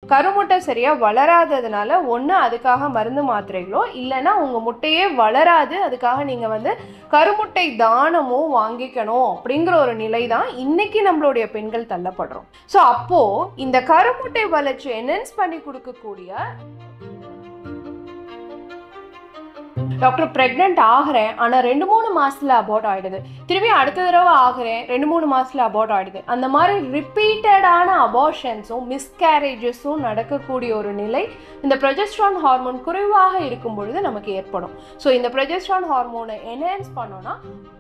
கருமுட்டை சரியாக வளராததுனால ஒன்று அதுக்காக மருந்து மாத்திரைகளோ இல்லைன்னா உங்கள் முட்டையே வளராது அதுக்காக நீங்கள் வந்து கருமுட்டை தானமோ வாங்கிக்கணும் அப்படிங்கிற ஒரு நிலை தான் இன்னைக்கு நம்மளுடைய பெண்கள் தள்ளப்படுறோம் ஸோ அப்போது இந்த கருமுட்டை வளர்ச்சி என்ஹான்ஸ் பண்ணி கொடுக்கக்கூடிய டாக்டர் ப்ரெக்னென்ட் ஆகிறேன் ஆனால் ரெண்டு மூணு மாசத்துல அபார்ட் ஆயிடுது திரும்பி அடுத்த தடவை ஆகிறேன் ரெண்டு மூணு மாசத்துல அபார்ட் ஆயிடுது அந்த மாதிரி ரிப்பீட்டடான அபார்ஷன்ஸும் மிஸ்கேரேஜஸும் நடக்கக்கூடிய ஒரு நிலை இந்த ப்ரொஜெஸ்ட்ரான் ஹார்மோன் குறைவாக இருக்கும் பொழுது நமக்கு ஏற்படும் ஸோ இந்த ப்ரொஜெஸ்ட்ரான் ஹார்மோனை என்ஹான்ஸ் பண்ணோம்னா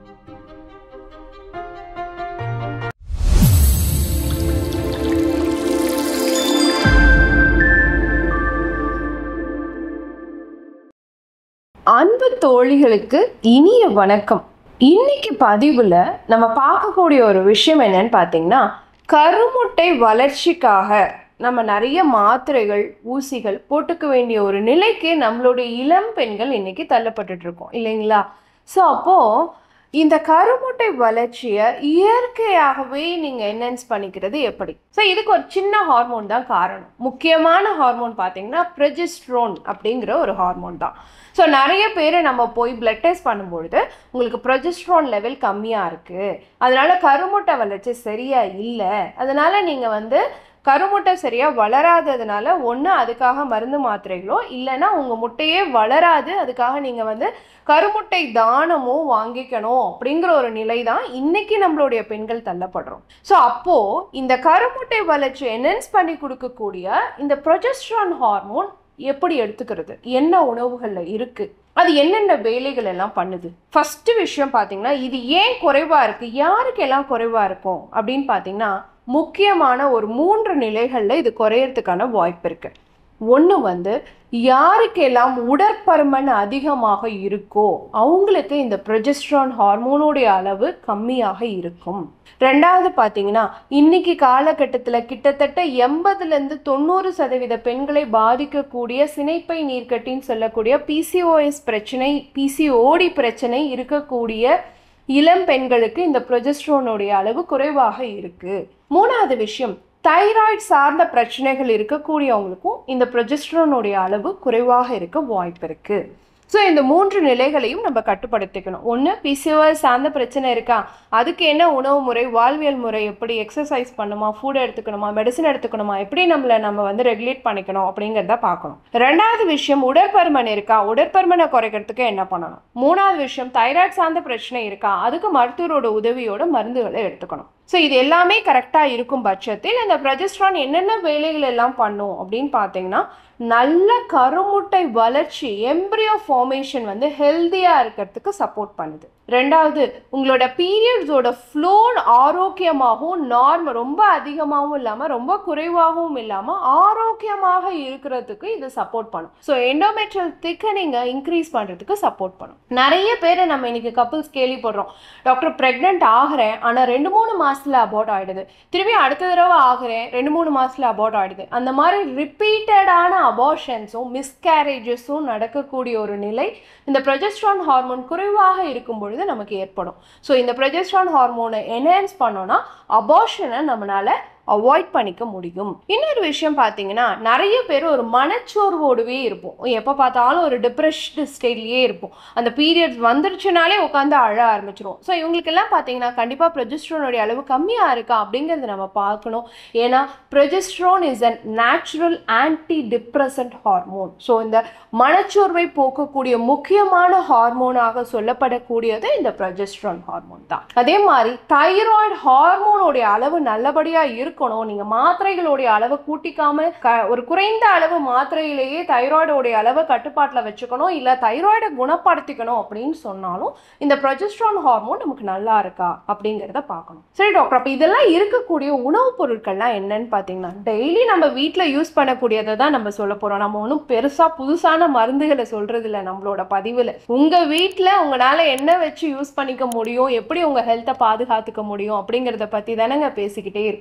அன்பு தோழிகளுக்கு இனிய வணக்கம் இன்னைக்கு பதிவில் நம்ம பார்க்கக்கூடிய ஒரு விஷயம் என்னன்னு பார்த்தீங்கன்னா கருமுட்டை வளர்ச்சிக்காக நம்ம நிறைய மாத்திரைகள் ஊசிகள் போட்டுக்க வேண்டிய ஒரு நிலைக்கு நம்மளுடைய இளம் பெண்கள் இன்னைக்கு தள்ளப்பட்டுட்டு இருக்கோம் இல்லைங்களா ஸோ அப்போது இந்த கருமுட்டை வளர்ச்சியை இயற்கையாகவே நீங்கள் என்ஹான்ஸ் பண்ணிக்கிறது எப்படி ஸோ இதுக்கு ஒரு சின்ன ஹார்மோன் தான் காரணம் முக்கியமான ஹார்மோன் பார்த்தீங்கன்னா ப்ரெஜிஸ்ட்ரோன் அப்படிங்கிற ஒரு ஹார்மோன் தான் ஸோ நிறைய பேர் நம்ம போய் பிளட் டெஸ்ட் பண்ணும்பொழுது உங்களுக்கு ப்ரொஜெஸ்ட்ரான் லெவல் கம்மியாக இருக்குது அதனால கருமுட்டை வளர்ச்சி சரியாக இல்லை அதனால நீங்கள் வந்து கருமுட்டை சரியாக வளராததுனால ஒன்று அதுக்காக மருந்து மாத்திரைகளோ இல்லைன்னா உங்கள் முட்டையே வளராது அதுக்காக நீங்கள் வந்து கருமுட்டை தானமோ வாங்கிக்கணும் அப்படிங்கிற ஒரு நிலை தான் இன்னைக்கு நம்மளுடைய பெண்கள் தள்ளப்படுறோம் ஸோ அப்போது இந்த கருமுட்டை வளர்ச்சி என்ஹான்ஸ் பண்ணி கொடுக்கக்கூடிய இந்த ப்ரொஜெஸ்ட்ரான் ஹார்மோன் எப்படி எடுத்துக்கிறது என்ன உணவுகளில் இருக்குது அது என்னென்ன வேலைகள் எல்லாம் பண்ணுது ஃபர்ஸ்ட் விஷயம் பார்த்தீங்கன்னா இது ஏன் குறைவாக இருக்குது யாருக்கெல்லாம் குறைவாக இருக்கும் அப்படின்னு பார்த்தீங்கன்னா முக்கியமான ஒரு மூன்று நிலைகளில் இது குறையறதுக்கான வாய்ப்பு இருக்கு ஒன்று வந்து யாருக்கெல்லாம் உடற்பருமன் அதிகமாக இருக்கோ அவங்களுக்கு இந்த ப்ரொஜெஸ்ட்ரான் ஹார்மோனுடைய அளவு கம்மியாக இருக்கும் ரெண்டாவது பார்த்தீங்கன்னா இன்னைக்கு காலகட்டத்தில் கிட்டத்தட்ட எண்பதுலேருந்து தொண்ணூறு சதவீத பெண்களை பாதிக்கக்கூடிய சினைப்பை நீர்க்கட்டின்னு சொல்லக்கூடிய பிசிஓஎஸ் பிரச்சனை பிசிஓடி பிரச்சனை இருக்கக்கூடிய இளம் பெண்களுக்கு இந்த ப்ரொஜெஸ்ட்ரோனுடைய அளவு குறைவாக இருக்கு மூணாவது விஷயம் தைராய்டு சார்ந்த பிரச்சனைகள் இருக்கக்கூடியவங்களுக்கும் இந்த ப்ரொஜெஸ்ட்ரோனுடைய அளவு குறைவாக இருக்க வாய்ப்பு இருக்கு ஸோ இந்த மூன்று நிலைகளையும் நம்ம கட்டுப்படுத்திக்கணும் ஒன்று பிசிஓஎஸ் சார்ந்த பிரச்சனை இருக்கா அதுக்கு என்ன உணவு முறை வாழ்வியல் முறை எப்படி எக்ஸசைஸ் பண்ணுமா ஃபுட் எடுத்துக்கணுமா மெடிசன் எடுத்துக்கணுமா எப்படி நம்மளை நம்ம வந்து ரெகுலேட் பண்ணிக்கணும் அப்படிங்கிறத பார்க்கணும் ரெண்டாவது விஷயம் உடற்பருமன் இருக்கா உடற்பருமனை குறைக்கிறதுக்கு என்ன பண்ணணும் மூணாவது விஷயம் தைராய்டு சார்ந்த பிரச்சனை இருக்கா அதுக்கு மருத்துவரோட உதவியோட மருந்துகளை எடுத்துக்கணும் ஸோ இது எல்லாமே கரெக்டாக இருக்கும் பட்சத்தில் இந்த ப்ரொஜெஸ்ட்ரான் என்னென்ன வேலைகள் எல்லாம் பண்ணும் அப்படின்னு பார்த்தீங்கன்னா நல்ல கருமுட்டை வளர்ச்சி எம்ப்ரியோ ஃபார்மேஷன் வந்து ஹெல்த்தியாக இருக்கிறதுக்கு சப்போர்ட் பண்ணுது ரெண்டாவது உங்களோட பீரியட்ஸோட ஃப்ளோ ஆரோக்கியமாகவும் நார்மல் ரொம்ப அதிகமாகவும் இல்லாமல் ரொம்ப குறைவாகவும் இல்லாமல் ஆரோக்கியமாக இருக்கிறதுக்கு இது சப்போர்ட் பண்ணும் ஸோ எண்டோமெட்ரியல் திக்கனிங்கை இன்க்ரீஸ் பண்ணுறதுக்கு சப்போர்ட் பண்ணும் நிறைய பேர் நம்ம இன்னைக்கு கப்புள்ஸ் கேள்விப்படுறோம் டாக்டர் ப்ரெக்னென்ட் ஆகிறேன் ஆனால் ரெண்டு மூணு மாசத்துல அபார்ட் ஆயிடுது திரும்பி அடுத்த தடவை ஆகிறேன் ரெண்டு மூணு மாசத்துல அபார்ட் ஆயிடுது அந்த மாதிரி ரிப்பீட்டடான அபார்ஷன்ஸும் மிஸ்கேரேஜஸும் நடக்கக்கூடிய ஒரு நிலை இந்த ப்ரொஜெஸ்ட்ரான் ஹார்மோன் குறைவாக இருக்கும் பொழுது நமக்கு ஏற்படும் ஸோ இந்த ப்ரொஜெஸ்ட்ரான் ஹார்மோனை என்ஹான்ஸ் பண்ணோன்னா அபார்ஷனை நம்மளால அவாய்ட் பண்ணிக்க முடியும் இன்னொரு விஷயம் பார்த்தீங்கன்னா நிறைய பேர் ஒரு மனச்சோர்வோடவே இருப்போம் எப்போ பார்த்தாலும் ஒரு டிப்ரெஷ்டு ஸ்டேட்லேயே இருப்போம் அந்த பீரியட்ஸ் வந்துருச்சுனாலே உட்காந்து அழ ஆரம்பிச்சிரும் ஸோ இவங்களுக்கெல்லாம் பார்த்தீங்கன்னா கண்டிப்பாக ப்ரொஜெஸ்ட்ரோனுடைய அளவு கம்மியாக இருக்கா அப்படிங்கிறத நம்ம பார்க்கணும் ஏன்னா progesterone is an natural anti depressant hormone so இந்த மனச்சோர்வை போக்கக்கூடிய முக்கியமான ஹார்மோனாக சொல்லப்படக்கூடியது இந்த ப்ரொஜெஸ்ட்ரான் ஹார்மோன் தான் அதே மாதிரி தைராய்டு ஹார்மோனுடைய அளவு நல்லபடியாக இருக்கணும் நீங்கள் மாத்திரைகளுடைய அளவை கூட்டிக்காம க ஒரு குறைந்த அளவு மாத்திரையிலேயே தைராய்டோடைய அளவை கட்டுப்பாட்டில் வச்சுக்கணும் இல்லை தைராய்டை குணப்படுத்திக்கணும் அப்படின்னு சொன்னாலும் இந்த ப்ரொஜெஸ்ட்ரான் ஹார்மோன் நமக்கு நல்லா இருக்கா அப்படிங்கிறத பார்க்கணும் சரி டாக்டர் அப்போ இதெல்லாம் இருக்கக்கூடிய உணவுப் பொருட்கள்லாம் என்னன்னு பார்த்தீங்கன்னா டெய்லி நம்ம வீட்டில் யூஸ் பண்ணக்கூடியதை தான் நம்ம சொல்ல போகிறோம் நம்ம ஒன்றும் பெருசாக புதுசான மருந்துகளை சொல்கிறது இல்லை நம்மளோட பதிவில் உங்கள் வீட்டில் உங்களால் என்ன வச்சு யூஸ் பண்ணிக்க முடியும் எப்படி உங்கள் ஹெல்த்தை பாதுகாத்துக்க முடியும் அப்படிங்கிறத பற்றி தானேங்க பேசிக்கிட்டே இருக்கோம் ஸோ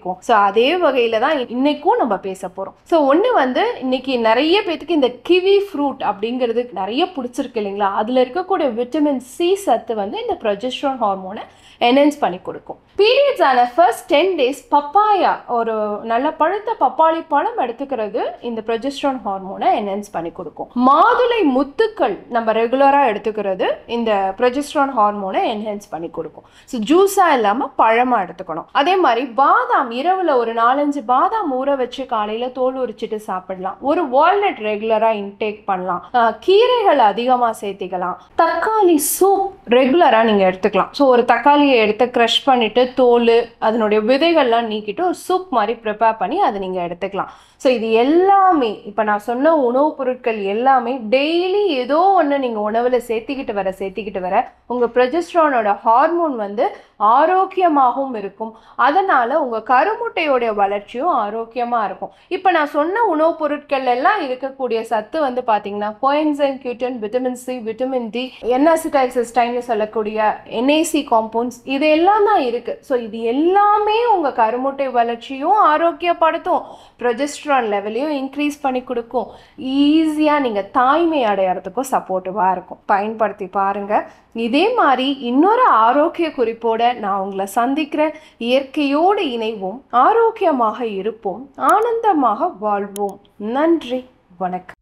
அதே வகையில் தான் இன்னைக்கும் நம்ம பேச போகிறோம் ஸோ ஒன்று வந்து இன்னைக்கு நிறைய பேத்துக்கு இந்த கிவி ஃப்ரூட் அப்படிங்கிறது நிறைய பிடிச்சிருக்கு இல்லைங்களா அதில் இருக்கக்கூடிய விட்டமின் சி சத்து வந்து இந்த ப்ரொஜெஸ்ட்ரான் ஹார்மோனை என்ஹென்ஸ் பண்ணி கொடுக்கும் பீரியட்ஸ் ஆன ஃபர்ஸ்ட் டென் டேஸ் பப்பாயா ஒரு நல்ல பழுத்த பப்பாளி பழம் எடுத்துக்கிறது இந்த ப்ரொஜெஸ்ட்ரான் ஹார்மோனை என்ஹென்ஸ் பண்ணி கொடுக்கும் மாதுளை முத்துக்கள் நம்ம ரெகுலராக எடுத்துக்கிறது இந்த ப்ரொஜெஸ்ட்ரான் ஹார்மோனை என்ஹென்ஸ் பண்ணி கொடுக்கும் ஸோ ஜூஸாக இல்லாமல் பழமாக எடுத்துக்கணும் அதே மாதிரி பாதாம் இரவில் ஒரு நாலஞ்சு பாதாம் ஊற வச்சு காலையில் தோல் உரிச்சிட்டு சாப்பிடலாம் ஒரு வால்நட் ரெகுலராக இன்டேக் பண்ணலாம் ஆஹ் கீரைகள் அதிகமாக சேர்த்திக்கலாம் தக்காளி சூப் ரெகுலராக நீங்கள் எடுத்துக்கலாம் ஸோ ஒரு தக்காளியை எடுத்து க்ரஷ் பண்ணிவிட்டு தோல் அதனுடைய விதைகள்லாம் நீக்கிட்டு ஒரு சூப் மாதிரி ப்ரிப்பேர் பண்ணி அதை நீங்கள் எடுத்துக்கலாம் ஸோ இது எல்லாமே இப்போ நான் சொன்ன உணவுப் பொருட்கள் எல்லாமே டெய்லி ஏதோ ஒன்று நீங்கள் உணவில் சேர்த்திக்கிட்டு வர சேர்த்திக்கிட்டு வர உங்கள் ப்ரொஜெஸ்ட்ரானோட ஹார்மோன் வந்து ஆரோக்கியமாகவும் இருக்கும் அதனால் உங்கள் கருமுட்டையோடைய வளர்ச்சியும் ஆரோக்கியமாக இருக்கும் இப்போ நான் சொன்ன உணவுப் பொருட்கள் எல்லாம் இருக்கக்கூடிய சத்து வந்து பார்த்தீங்கன்னா coenzyme Q ten vitamin C vitamin D N acetyl சிஸ்டைன்னு சொல்லக்கூடிய என்ஏசி காம்பவுண்ட்ஸ் இது எல்லாம் தான் இருக்குது ஸோ இது எல்லாமே உங்கள் கருமுட்டை வளர்ச்சியும் ஆரோக்கியப்படுத்தும் ப்ரொஜெஸ்ட்ரான் லெவலையும் இன்க்ரீஸ் பண்ணி கொடுக்கும் ஈஸியாக நீங்கள் தாய்மை அடையறதுக்கும் சப்போர்ட்டிவாக இருக்கும் பயன்படுத்தி பாருங்கள் இதே மாதிரி இன்னொரு ஆரோக்கிய குறிப்போட நான் உங்களை சந்திக்கிறேன் இயற்கையோடு இணைவோம் ஆரோக்கியமாக இருப்போம் ஆனந்தமாக வாழ்வோம் நன்றி வணக்கம்